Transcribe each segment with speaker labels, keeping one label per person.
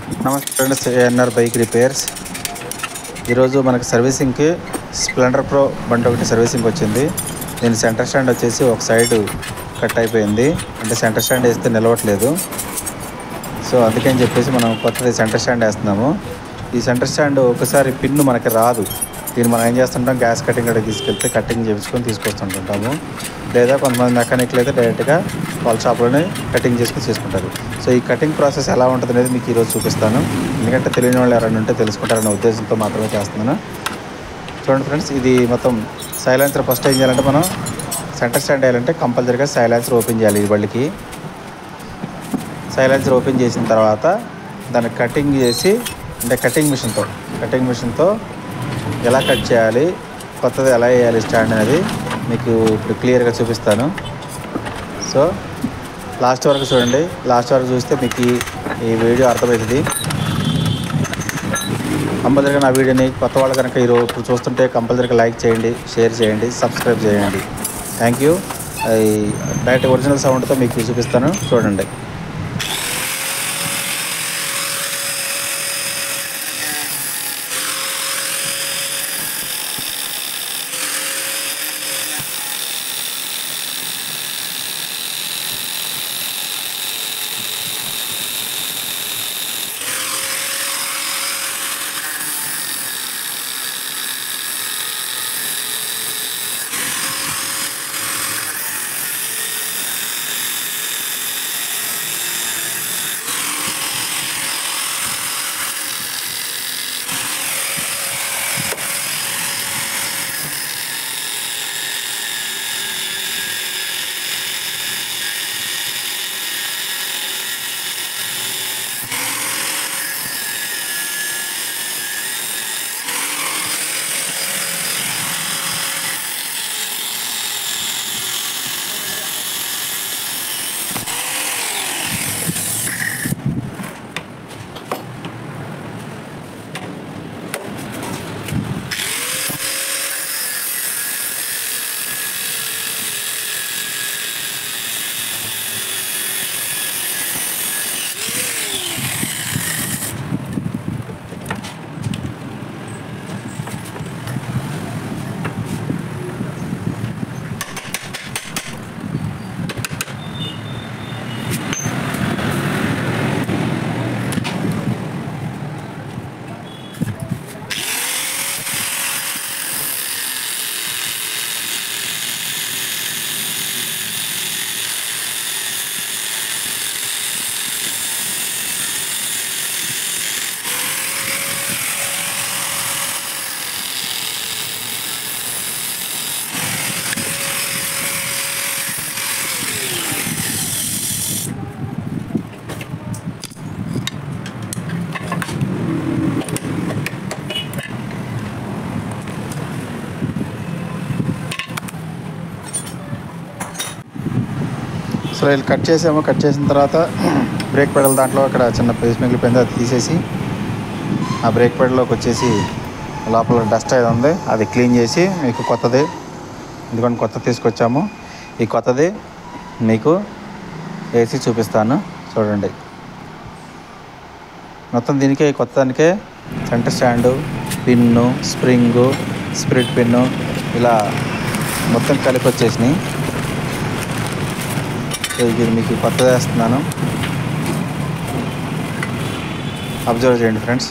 Speaker 1: నమస్తే friends ANR bike repairs ఈరోజు మనకి సర్వీసింగ్కి స్ప్లెండర్ ప్రో బండి ఒకటి సర్వీసింగ్ వచ్చింది దీని సెంటర్ స్టాండ్ వచ్చేసి ఒక సైడ్ కట్ అయిపోయింది అంటే సెంటర్ స్టాండ్ వేస్తే నిలవట్లేదు సో అందుకని చెప్పేసి మనం కొత్తది సెంటర్ స్టాండ్ వేస్తున్నాము ఈ సెంటర్ స్టాండ్ ఒకసారి పిన్ను మనకి రాదు దీన్ని మనం ఏం చేస్తుంటాం గ్యాస్ కటింగ్ కాడికి తీసుకెళ్తే కటింగ్ చేయించుకొని తీసుకొస్తుంటుంటాము లేదా కొంతమంది మెకానిక్లు అయితే డైరెక్ట్గా వాళ్ళ షాప్లోనే కటింగ్ చేసుకొని చేసుకుంటారు సో ఈ కటింగ్ ప్రాసెస్ ఎలా ఉంటుంది అనేది మీకు ఈరోజు చూపిస్తాను ఎందుకంటే తెలియని వాళ్ళు ఎవరైనా ఉంటే తెలుసుకుంటారనే ఉద్దేశంతో మాత్రమే చేస్తున్నాను చూడండి ఫ్రెండ్స్ ఇది మొత్తం సైలెన్సర్ ఫస్ట్ ఏం చేయాలంటే మనం సెంటర్ స్టాండ్ వేయాలంటే కంపల్సరీగా సైలెన్సర్ ఓపెన్ చేయాలి ఈ బళ్ళకి సైలెన్సర్ ఓపెన్ చేసిన తర్వాత దాన్ని కటింగ్ చేసి అంటే కటింగ్ మిషన్తో కటింగ్ మిషన్తో ఎలా కట్ చేయాలి కొత్తది ఎలా వేయాలి స్టాండ్ అనేది మీకు ఇప్పుడు క్లియర్గా చూపిస్తాను సో లాస్ట్ వరకు చూడండి లాస్ట్ వరకు చూస్తే మీకు ఈ- ఈ వీడియో అర్థమవుతుంది కంపల్సరీగా నా వీడియోని కొత్త వాళ్ళు కనుక ఈరోజు ఇప్పుడు చూస్తుంటే కంపల్సరీగా లైక్ చేయండి షేర్ చేయండి సబ్స్క్రైబ్ చేయండి థ్యాంక్ యూ డైరెక్ట్ ఒరిజినల్ సౌండ్తో మీకు చూపిస్తాను చూడండి సో వీళ్ళు కట్ చేసాము కట్ చేసిన తర్వాత బ్రేక్ పెడల్ దాంట్లో అక్కడ చిన్న పీస్ మిగిలిపోయింది అది తీసేసి ఆ బ్రేక్ పెడల్లోకి వచ్చేసి లోపల డస్ట్ అది ఉంది అది క్లీన్ చేసి మీకు కొత్తది ఎందుకంటే కొత్త తీసుకొచ్చాము ఈ కొత్తది మీకు వేసి చూపిస్తాను చూడండి మొత్తం దీనికే ఈ కొత్త దానికే centre stand pin spring split pin ఇలా మొత్తం కలిపి వచ్చేసినాయి సో ఇది మీకు కొత్తది వేస్తున్నాను అబ్జర్వ్ చేయండి ఫ్రెండ్స్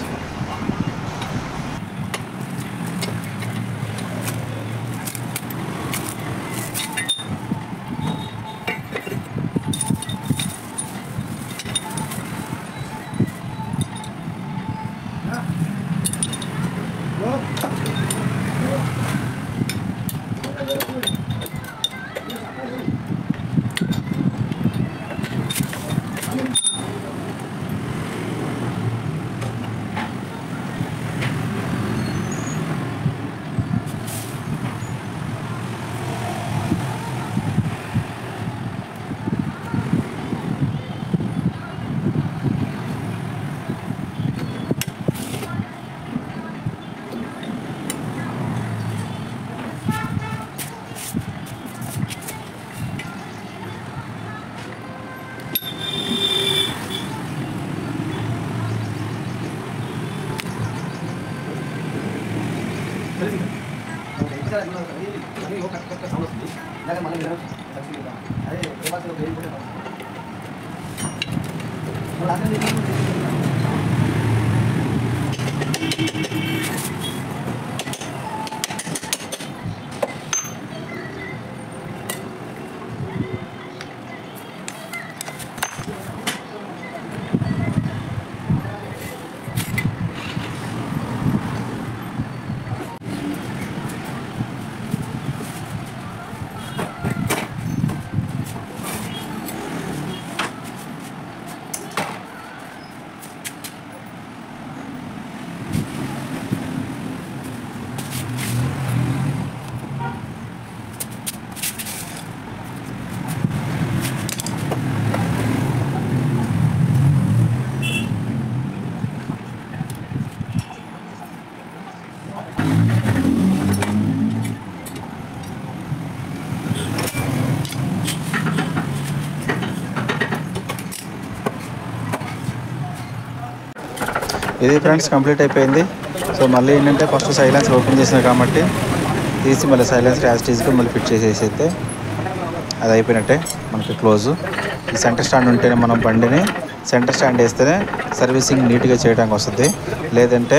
Speaker 1: ఇది ఫ్రెండ్స్ కంప్లీట్ అయిపోయింది సో మళ్ళీ ఏంటంటే ఫస్ట్ సైలెన్స్ ఓపెన్ చేసిన కాబట్టి తీసి మళ్ళీ సైలెన్స్ యాజ్ టీజ్గా మళ్ళీ ఫిట్ చేసేసి అయితే అది అయిపోయినట్టే మనకి క్లోజ్ ఈ సెంటర్ స్టాండ్ ఉంటేనే మనం బండిని సెంటర్ స్టాండ్ వేస్తేనే సర్వీసింగ్ నీట్గా చేయడానికి వస్తుంది లేదంటే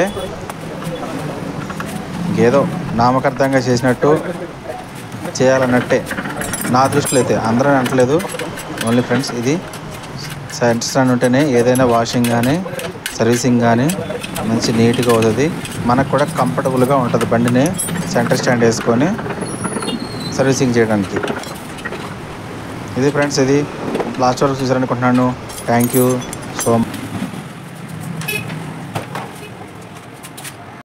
Speaker 1: ఏదో నామకార్థంగా చేసినట్టు చేయాలన్నట్టే నా దృష్టిలో అయితే అందరూ అంటలేదు ఓన్లీ ఫ్రెండ్స్ ఇది సెంటర్ స్టాండ్ ఉంటేనే ఏదైనా వాషింగ్ కానీ సర్వీసింగ్ కానీ మంచి నీట్గా అవుతుంది మనకు కూడా కంఫర్టబుల్గా ఉంటుంది బండిని సెంటర్ స్టాండ్ వేసుకొని సర్వీసింగ్ చేయడానికి ఇది ఫ్రెండ్స్ ఇది లాస్ట్ వరకు చూసారనుకుంటున్నాను థ్యాంక్ యూ సో